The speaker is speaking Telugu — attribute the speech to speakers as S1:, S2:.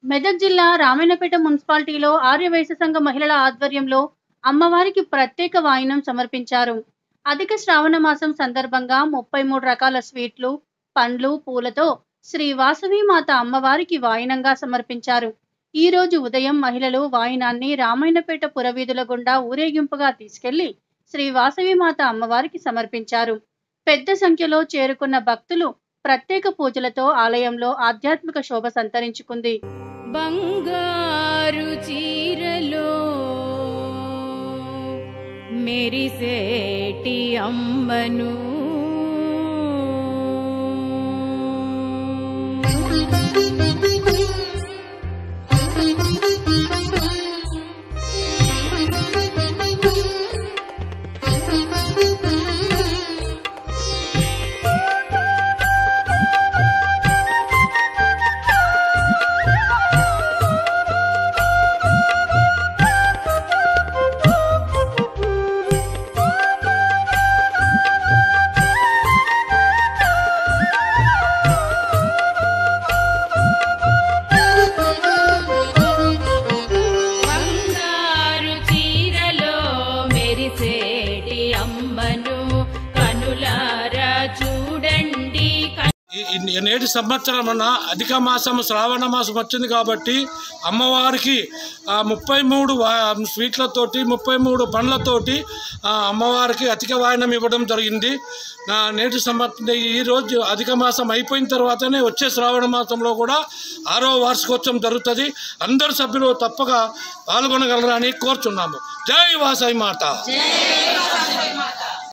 S1: మెదక్ జిల్లా రామాయణపేట మున్సిపాలిటీలో ఆర్యవైశ్య సంఘ మహిళల ఆధ్వర్యంలో అమ్మవారికి ప్రత్యేక వాయినం సమర్పించారు అధిక శ్రావణ మాసం సందర్భంగా ముప్పై మూడు రకాల స్వీట్లు పండ్లు పూలతో శ్రీ వాసవి మాత అమ్మవారికి వాయినంగా సమర్పించారు ఈ రోజు ఉదయం మహిళలు వాయినాన్ని రామాయణపేట పురవీధుల గుండా ఊరేగింపుగా తీసుకెళ్లి శ్రీ వాసవి మాత అమ్మవారికి సమర్పించారు పెద్ద సంఖ్యలో చేరుకున్న భక్తులు ప్రత్యేక పూజలతో ఆలయంలో ఆధ్యాత్మిక శోభ సంతరించుకుంది
S2: బంగారు చీరలో మెరిసేటి అమ్మను బంగారు చీరలో మెరిసేటి అమ్మను కనులారా చూడండి
S3: ఈ- ఈ నేటి సంవత్సరం అన్న అధిక మాసం శ్రావణ మాసం వచ్చింది కాబట్టి అమ్మవారికి ఆ, ముప్పై మూడు వా- స్వీట్లతోటి ముప్పై మూడు పండ్లతోటి ఆ, అమ్మవారికి అధిక వాయనం ఇవ్వడం జరిగింది నా నేటి సంవత్సరం ఈ రోజు అధిక మాసం అయిపోయిన తర్వాతనే వచ్చే శ్రావణ మాసంలో కూడా ఆరో వార్షికోత్సవం జరుగుతుంది అందరు సభ్యులు తప్పక పాల్గొనగలరని కోరుచున్నాము జై వాసవి మాత